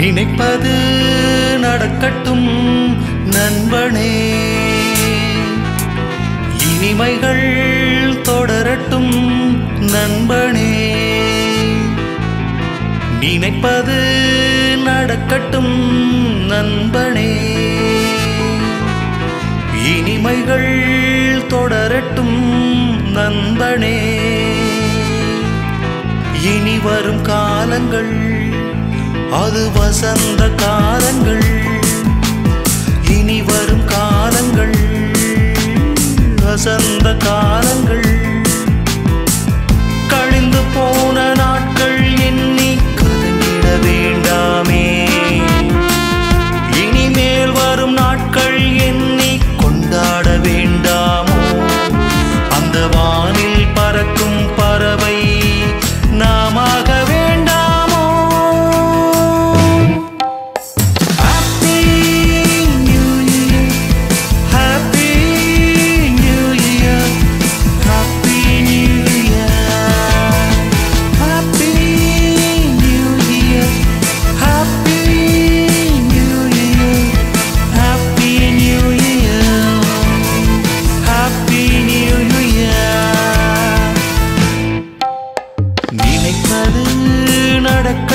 நினைப்பது நடக்கட்டும் நண்பனே இனிமைகள் தொடரட்டும் நண்பனே நினைப்பது நடக்கட்டும் நண்பனே இனிமைகள் தொடரட்டும் நண்பனே இனி வரும் காலங்கள் அது வசந்த காலங்கள் இனி வரும் காலங்கள் வசந்த காலங்கள் கழிந்து போன நாட்கள் எண்ணி கலங்கிட வேண்டாமே இனிமேல் வரும் நாட்கள் எண்ணி கொண்டாட வேண்டாமோ அந்த வானில் பறக்கும் பறவை நாமாக வேண்டாமோ Happy New Year Happy New Year Happy New Year Happy New Year Happy New Year Happy New Year Happy New Year நினைப்பது நடக்க